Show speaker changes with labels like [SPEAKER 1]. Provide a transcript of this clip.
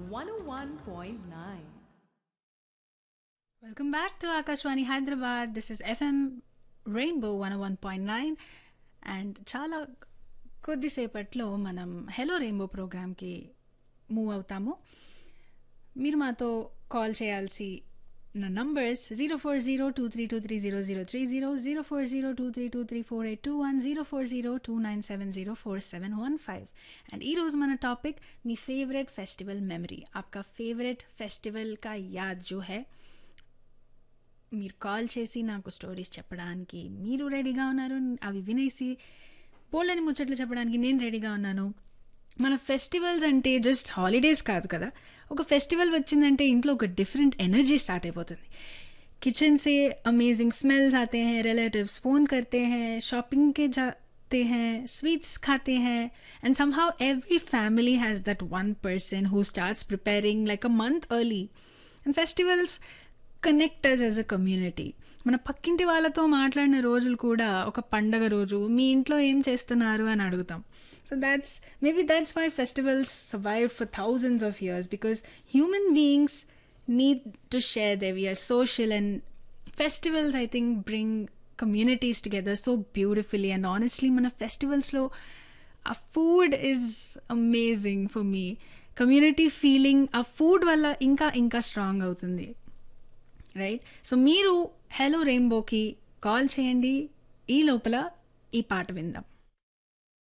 [SPEAKER 1] 101.9.
[SPEAKER 2] Welcome back to Akashvani Hyderabad this is FM Rainbow one one point nine and చాలా కొద్దిసేపట్లో మనం hello rainbow ప్రోగ్రామ్కి move అవుతాము మీరు మాతో కాల్ చేయాల్సి నా numbers zero four zero two three two three zero zero three zero zero four zero two three two three four eight two one zero four zero two nine seven zero four seven one five and ఈ రోజు మన topic మీ favourite festival memory आपका favourite festival का याद जो है మీరు కాల్ చేసి నాకు స్టోరీస్ చెప్పడానికి మీరు రెడీగా ఉన్నారు అవి వినేసి పోలని ముచ్చట్లు చెప్పడానికి నేను రెడీగా ఉన్నాను మన ఫెస్టివల్స్ అంటే జస్ట్ హాలిడేస్ కాదు కదా ఒక ఫెస్టివల్ వచ్చిందంటే ఇంట్లో ఒక డిఫరెంట్ ఎనర్జీ స్టార్ట్ అయిపోతుంది किचन से अमेजिंग स्मेल्स आते हैं रिलेटिव्स फ़ोन करते हैं शॉपिंग के जाते हैं स्वीट्स खाते हैं and somehow every family has that one person who starts preparing like a month early and festivals connect us as a community మన పక్కింటి వాళ్ళతో మాట్లాడిన రోజులు కూడా ఒక పండగ రోజు మీ ఇంట్లో ఏం చేస్తున్నారు అని అడుగుతాం so that's maybe that's why festivals survive for thousands of years because human beings need to share their we are social and festivals i think bring communities together so beautifully and honestly మన ఫెస్టివల్స్లో ఆ food is amazing for me community feeling ఆ food వల్ల ఇంకా ఇంకా strong అవుతుంది right so మీరు hello రెయిన్బోకి కాల్ చేయండి ఈ లోపల ఈ పాట విందాం